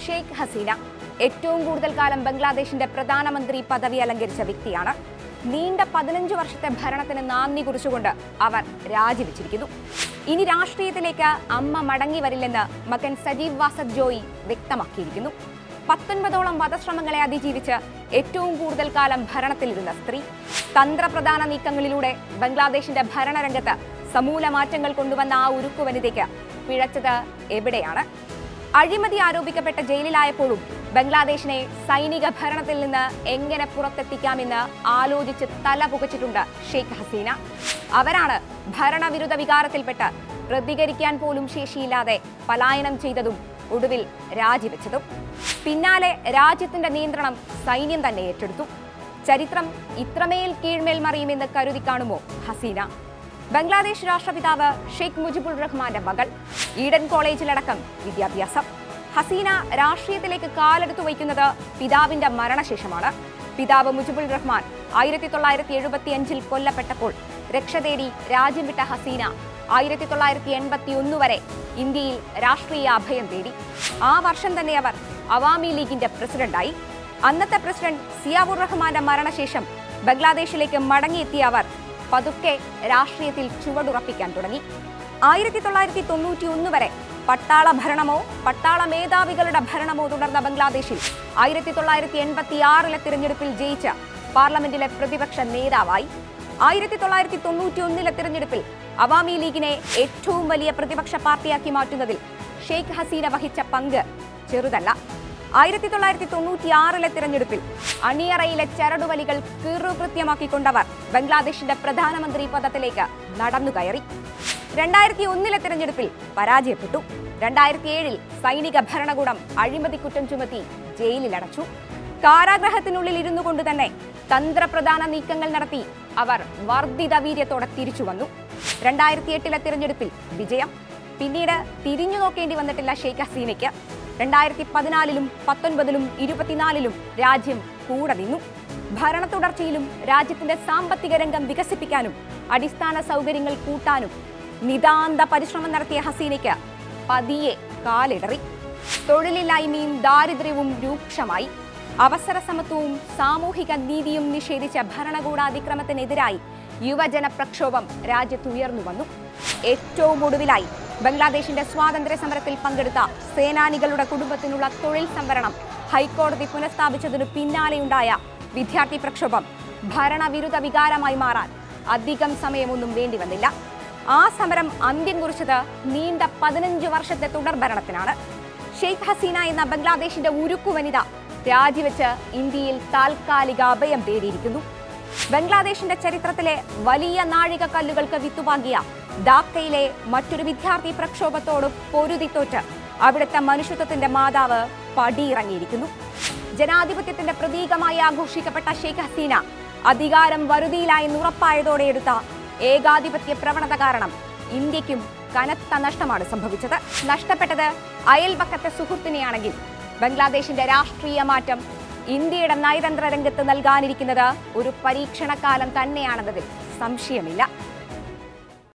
ഷെയ്ഖ് ഹസീന ഏറ്റവും കൂടുതൽ കാലം ബംഗ്ലാദേശിന്റെ പ്രധാനമന്ത്രി പദവി അലങ്കരിച്ച വ്യക്തിയാണ് നീണ്ട പതിനഞ്ച് വർഷത്തെ ഭരണത്തിന് നാന്ദി കുറിച്ചുകൊണ്ട് അവർ രാജിവെച്ചിരിക്കുന്നു ഇനി രാഷ്ട്രീയത്തിലേക്ക് അമ്മ മടങ്ങി വരില്ലെന്ന് മകൻ സജീവ് വാസദ് ജോയി വ്യക്തമാക്കിയിരിക്കുന്നു പത്തൊൻപതോളം വധശ്രമങ്ങളെ അതിജീവിച്ച് ഏറ്റവും കൂടുതൽ കാലം ഭരണത്തിലിരുന്ന സ്ത്രീ തന്ത്രപ്രധാന നീക്കങ്ങളിലൂടെ ബംഗ്ലാദേശിന്റെ ഭരണരംഗത്ത് സമൂല മാറ്റങ്ങൾ കൊണ്ടുവന്ന ആ ഉരുക്കു വനിതയ്ക്ക് പിഴച്ചത് എവിടെയാണ് അഴിമതി ആരോപിക്കപ്പെട്ട ജയിലിലായപ്പോഴും ബംഗ്ലാദേശിനെ സൈനിക ഭരണത്തിൽ നിന്ന് എങ്ങനെ പുറത്തെത്തിക്കാമെന്ന് ആലോചിച്ച് തല പുകച്ചിട്ടുണ്ട് ഷെയ്ഖ് ഹസീന അവരാണ് ഭരണവിരുദ്ധ വികാരത്തിൽപ്പെട്ട് പ്രതികരിക്കാൻ പോലും ശേഷിയില്ലാതെ പലായനം ചെയ്തതും ഒടുവിൽ രാജിവെച്ചതും പിന്നാലെ രാജ്യത്തിന്റെ നിയന്ത്രണം സൈന്യം തന്നെ ഏറ്റെടുത്തു ചരിത്രം ഇത്രമേൽ കീഴ്മേൽ മറിയുമെന്ന് കരുതി കാണുമോ ഹസീന ബംഗ്ലാദേശ് രാഷ്ട്രപിതാവ് ഷെയ്ഖ് മുജിബുർ റഹ്മാന്റെ മകൾ ഈഡൻ കോളേജിലടക്കം വിദ്യാഭ്യാസം ഹസീന രാഷ്ട്രീയത്തിലേക്ക് കാലെടുത്തു വയ്ക്കുന്നത് പിതാവിന്റെ മരണശേഷമാണ് പിതാവ് മുജിബുർ റഹ്മാൻ ആയിരത്തി തൊള്ളായിരത്തി എഴുപത്തി അഞ്ചിൽ കൊല്ലപ്പെട്ടപ്പോൾ രക്ഷ തേടി രാജ്യം വിട്ട ഹസീന ആയിരത്തി തൊള്ളായിരത്തി എൺപത്തി ഒന്ന് വരെ ഇന്ത്യയിൽ രാഷ്ട്രീയ അഭയം തേടി ആ വർഷം തന്നെ അവർ അവാമി ലീഗിന്റെ പ്രസിഡന്റായി അന്നത്തെ പ്രസിഡന്റ് സിയാവുർ റഹ്മാന്റെ മരണശേഷം ബംഗ്ലാദേശിലേക്ക് മടങ്ങിയെത്തിയ അവർ പതുക്കെ രാഷ്ട്രീയത്തിൽ ചുവടുറപ്പിക്കാൻ തുടങ്ങി ആയിരത്തി തൊള്ളായിരത്തി തൊണ്ണൂറ്റി ഒന്ന് വരെ പട്ടാള ഭരണമോ പട്ടാള മേധാവികളുടെ ഭരണമോ തുടർന്ന ബംഗ്ലാദേശിൽ ആയിരത്തി തൊള്ളായിരത്തി എൺപത്തി ആറിലെ തിരഞ്ഞെടുപ്പിൽ ജയിച്ച പാർലമെന്റിലെ പ്രതിപക്ഷ നേതാവായി ആയിരത്തി തൊള്ളായിരത്തി തൊണ്ണൂറ്റി ഒന്നിലെ തിരഞ്ഞെടുപ്പിൽ അവാമി ലീഗിനെ ഏറ്റവും വലിയ പ്രതിപക്ഷ പാർട്ടിയാക്കി മാറ്റുന്നതിൽ ഷെയ്ഖ് ഹസീന വഹിച്ച പങ്ക് ചെറുതല്ല ആയിരത്തി തൊള്ളായിരത്തി തൊണ്ണൂറ്റി ആറിലെ തിരഞ്ഞെടുപ്പിൽ അണിയറയിലെ ചരടുവലികൾ കീറുകൃത്യമാക്കിക്കൊണ്ടവർ ബംഗ്ലാദേശിന്റെ പ്രധാനമന്ത്രി പദത്തിലേക്ക് നടന്നുകയറി രണ്ടായിരത്തി ഒന്നിലെ തിരഞ്ഞെടുപ്പിൽ പരാജയപ്പെട്ടു രണ്ടായിരത്തി ഏഴിൽ സൈനിക ഭരണകൂടം അഴിമതിക്കുറ്റം ചുമത്തി ജയിലിലടച്ചു കാരാഗ്രഹത്തിനുള്ളിൽ ഇരുന്നു കൊണ്ട് തന്നെ തന്ത്രപ്രധാന നീക്കങ്ങൾ നടത്തി അവർ വർദ്ധിത വീര്യത്തോടെ തിരിച്ചു വന്നു രണ്ടായിരത്തി എട്ടിലെ തിരഞ്ഞെടുപ്പിൽ വിജയം പിന്നീട് തിരിഞ്ഞു നോക്കേണ്ടി വന്നിട്ടില്ല ഷെയ്ഖ് ഹസീനയ്ക്ക് രണ്ടായിരത്തി പതിനാലിലും പത്തൊൻപതിലും ഇരുപത്തിനാലിലും രാജ്യം കൂടെ നിന്നു ഭരണ തുടർച്ചയിലും രാജ്യത്തിന്റെ സാമ്പത്തിക രംഗം വികസിപ്പിക്കാനും അടിസ്ഥാന സൗകര്യങ്ങൾ കൂട്ടാനും നിതാന്ത പരിശ്രമം നടത്തിയ ഹസീനയ്ക്ക് പതിയെ കാലിടറി തൊഴിലില്ലായ്മയും ദാരിദ്ര്യവും രൂക്ഷമായി അവസര സമത്വവും സാമൂഹിക നീതിയും നിഷേധിച്ച ഭരണകൂടാതിക്രമത്തിനെതിരായി യുവജന പ്രക്ഷോഭം രാജ്യത്ത് ഉയർന്നു വന്നു ഏറ്റവും ഒടുവിലായി ബംഗ്ലാദേശിന്റെ സ്വാതന്ത്ര്യ സമരത്തിൽ പങ്കെടുത്ത സേനാനികളുടെ കുടുംബത്തിനുള്ള തൊഴിൽ സംവരണം ഹൈക്കോടതി പുനഃസ്ഥാപിച്ചതിനു പിന്നാലെയുണ്ടായ വിദ്യാർത്ഥി പ്രക്ഷോഭം ഭരണവിരുദ്ധ വികാരമായി മാറാൻ അധികം സമയമൊന്നും വേണ്ടി വന്നില്ല ആ സമരം അന്ത്യം കുറിച്ചത് നീണ്ട പതിനഞ്ച് വർഷത്തെ തുടർ ഭരണത്തിനാണ് ഷെയ്ഖ് ഹസീന എന്ന ബംഗ്ലാദേശിന്റെ ഉരുക്കു വനിത രാജിവെച്ച് ഇന്ത്യയിൽ താൽക്കാലിക അഭയം തേടിയിരിക്കുന്നു ബംഗ്ലാദേശിന്റെ ചരിത്രത്തിലെ വലിയ നാഴികക്കല്ലുകൾക്ക് വിത്തുപാകിയ ധാക്കയിലെ മറ്റൊരു വിദ്യാർത്ഥി പ്രക്ഷോഭത്തോട് പൊരുതിത്തോറ്റ് അവിടുത്തെ മനുഷ്യത്വത്തിന്റെ മാതാവ് പടിയിറങ്ങിയിരിക്കുന്നു ജനാധിപത്യത്തിന്റെ പ്രതീകമായി ആഘോഷിക്കപ്പെട്ട ഷെയ്ഖ് ഹസീന അധികാരം വരുതിയിലായെന്ന് ഉറപ്പായതോടെ എടുത്ത ഏകാധിപത്യ പ്രവണത കാരണം ഇന്ത്യക്കും കനത്ത നഷ്ടമാണ് സംഭവിച്ചത് നഷ്ടപ്പെട്ടത് അയൽപക്കത്തെ സുഹൃത്തിനെയാണെങ്കിൽ ബംഗ്ലാദേശിന്റെ രാഷ്ട്രീയ മാറ്റം ഇന്ത്യയുടെ നയതന്ത്ര രംഗത്ത് നൽകാനിരിക്കുന്നത് ഒരു പരീക്ഷണകാലം തന്നെയാണെന്നതിൽ സംശയമില്ല